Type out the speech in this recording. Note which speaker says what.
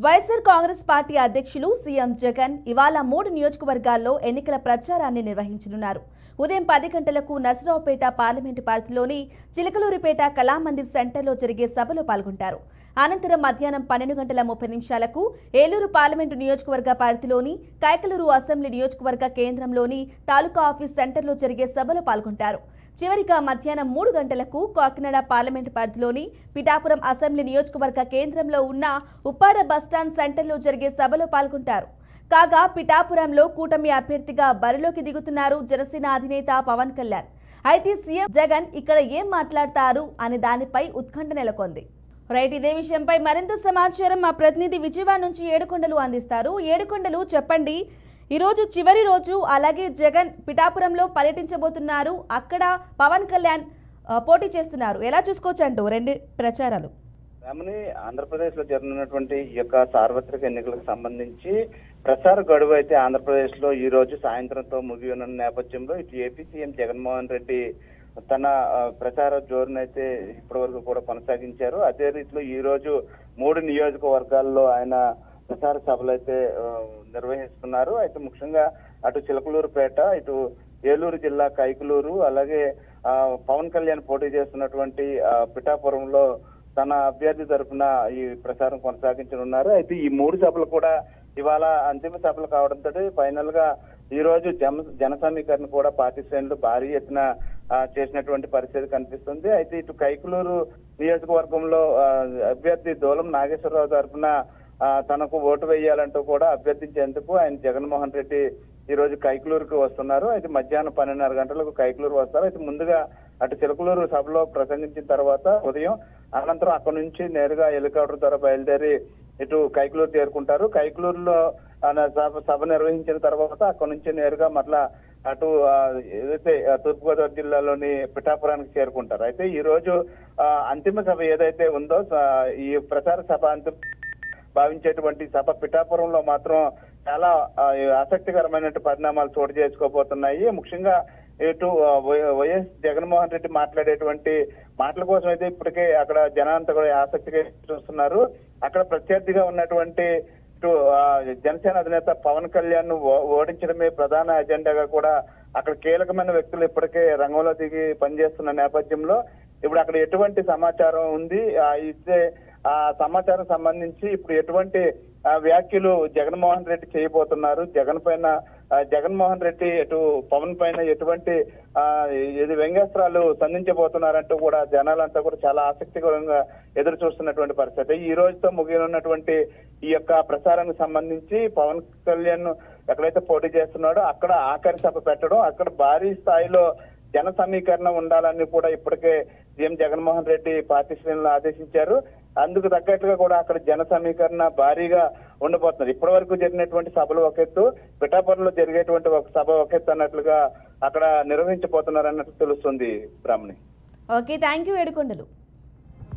Speaker 1: YSR Congress party అధ్యక్షులు CM Jagan ఇవాళ మూడు నియోజకవర్గాల్లో ఎన్నికల ప్రచారాన్ని నిర్వహించనున్నారు ఉదయం పది గంటలకు నసరావుపేట పార్లమెంటు పరిధిలోని చిలకలూరిపేట కళామందిర్ సెంటర్లో జరిగే సభలో పాల్గొంటారు అనంతరం మధ్యాహ్నం పన్నెండు గంటల ముప్పై నిమిషాలకు ఏలూరు పార్లమెంటు నియోజకవర్గ పరిధిలోని కైకలూరు అసెంబ్లీ నియోజకవర్గ కేంద్రంలోని తాలూకా ఆఫీస్ సెంటర్లో జరిగే సభలో పాల్గొంటారు చివరిగా మధ్యాహ్నం మూడు గంటలకు కాకినాడ పార్లమెంటు పరిధిలోని పిఠాపురం అసెంబ్లీ నియోజకవర్గ కేంద్రంలో ఉన్న ఉప్పాడ బస్టాండ్ సెంటర్లో జరిగే సభలో పాల్గొంటారు కాగా పిఠాపురంలో కూటమి అభ్యర్థిగా బరిలోకి దిగుతున్నారు జనసేన అధినేత పవన్ కళ్యాణ్ అయితే సీఎం జగన్ ఇక్కడ ఏం మాట్లాడతారు అనే దానిపై ఉత్కంఠ నెలకొంది రైట్ ఇదే విషయంపై మరింత సమాచారం మా ప్రతినిధి విజయవాడ నుంచి ఏడుకొండలు అందిస్తారు ఏడుకొండలు చెప్పండి ఈరోజు చివరి రోజు అలాగే జగన్ పిఠాపురంలో పర్యటించబోతున్నారు అక్కడ పవన్ కళ్యాణ్ ఆ, పోటీ చేస్తున్నారు ఎలా చూసుకోవచ్చు అంటూ రెండు ప్రచారాలు
Speaker 2: రమణి ఆంధ్రప్రదేశ్ లో జరగనున్నటువంటి ఈ యొక్క సార్వత్రిక ఎన్నికలకు సంబంధించి ప్రచార గడువు అయితే ఆంధ్రప్రదేశ్ లో ఈ రోజు సాయంత్రంతో ముగియనున్న నేపథ్యంలో ఇటు ఏపీ సీఎం జగన్మోహన్ రెడ్డి తన ఆ, ప్రచార జోరునైతే ఇప్పటి వరకు కూడా కొనసాగించారు అదే రీతిలో ఈ రోజు మూడు నియోజకవర్గాల్లో ఆయన ప్రచార సభలు అయితే ఆ, నిర్వహిస్తున్నారు అయితే ముఖ్యంగా అటు చిలకలూరుపేట ఇటు ఏలూరు జిల్లా కైకలూరు అలాగే ఆ, పవన్ కళ్యాణ్ పోటీ చేస్తున్నటువంటి ఆ, పిఠాపురంలో తన అభ్యర్థి తరఫున ఈ ప్రచారం కొనసాగించనున్నారు అయితే ఈ మూడు సభలు కూడా ఇవాళ అంతిమ సభలు కావడంతో ఫైనల్ గా ఈ రోజు జన జన సమీకరణ కూడా పార్టీ శ్రేణులు భారీ ఎత్తున ఆ, చేసినటువంటి పరిస్థితి కనిపిస్తుంది అయితే ఇటు కైకులూరు నియోజకవర్గంలో ఆ, అభ్యర్థి దూలం నాగేశ్వరరావు తరఫున ఆ, తనకు ఓటు వేయాలంటూ కూడా అభ్యర్థించేందుకు ఆయన జగన్మోహన్ రెడ్డి ఈ రోజు కైకులూరుకు వస్తున్నారు అయితే మధ్యాహ్నం పన్నెండున్నర గంటలకు కైకులూరు వస్తారు అయితే ముందుగా అటు చిలకలూరు సభలో ప్రసంగించిన తర్వాత ఉదయం అనంతరం అక్కడ నుంచి నేరుగా హెలికాప్టర్ ద్వారా బయలుదేరి ఇటు కైకులూరు చేరుకుంటారు కైకులూరులో ఆయన సభ సభ నిర్వహించిన తర్వాత అక్కడ నుంచి నేరుగా మరలా అటు ఆ, ఏదైతే ఆ, తూర్పుగోదావరి జిల్లాలోని పిఠాపురానికి చేరుకుంటారు అయితే ఈ రోజు ఆ, అంతిమ సభ ఏదైతే ఉందో స- ఈ ప్రచార సభ అంతిమ భావించేటువంటి సభ పిఠాపురంలో మాత్రం చాలా ఆ, ఆసక్తికరమైన పరిణామాలు చోటు చేసుకోబోతున్నాయి ముఖ్యంగా ఇటు ఆ, వై- వైఎస్ జగన్మోహన్ రెడ్డి మాట్లాడేటువంటి మాటల కోసం అయితే ఇప్పటికే అక్కడ జనాంతా కూడా ఆసక్తిగా చూస్తున్నారు అక్కడ ప్రత్యర్థిగా ఉన్నటువంటి ఇటు ఆ, జనసేన అధినేత పవన్ కళ్యాణ్ ను ఓ- ఓడించడమే ప్రధాన ఎజెండాగా కూడా అక్కడ కీలకమైన వ్యక్తులు ఇప్పటికే రంగంలో దిగి పనిచేస్తున్న నేపథ్యంలో ఇప్పుడు అక్కడ ఎటువంటి సమాచారం ఉంది ఆ ఇచ్చే ఆ సమాచారం సంబంధించి ఇప్పుడు ఎటువంటి ఆ, వ్యాఖ్యలు జగన్మోహన్ రెడ్డి చేయబోతున్నారు జగన్ పైన ఆ, జగన్మోహన్ రెడ్డి ఎటు పవన్ పైన ఎటువంటి ఆ, ఇది వ్యంగ్యాస్త్రాలు సంధించబోతున్నారంటూ కూడా జనాలంతా కూడా చాలా ఆసక్తికరంగా ఎదురు చూస్తున్నటువంటి పరిస్థితి ఈ రోజుతో ముగియనున్నటువంటి ఈ యొక్క ప్రచారానికి సంబంధించి పవన్ కళ్యాణ్ ఎక్కడైతే పోటీ చేస్తున్నాడో అక్కడ ఆఖరి సభ పెట్టడం అక్కడ భారీ స్థాయిలో జన సమీకరణ ఉండాలని కూడా ఇప్పటికే సీఎం జగన్మోహన్ రెడ్డి పార్టీ శ్రేణులు ఆదేశించారు అందుకు తగ్గట్టుగా కూడా అక్కడ జన సమీకరణ భారీగా ఉండబోతున్నారు ఇప్పటి వరకు జరిగినటువంటి సభలు ఒక ఎత్తు పిఠాపురంలో జరిగేటువంటి ఒక సభ ఒక ఎత్తు అన్నట్లుగా అక్కడ నిర్వహించబోతున్నారు అన్నట్టు తెలుస్తుంది Brahmani
Speaker 1: okay thank you Yedukondalu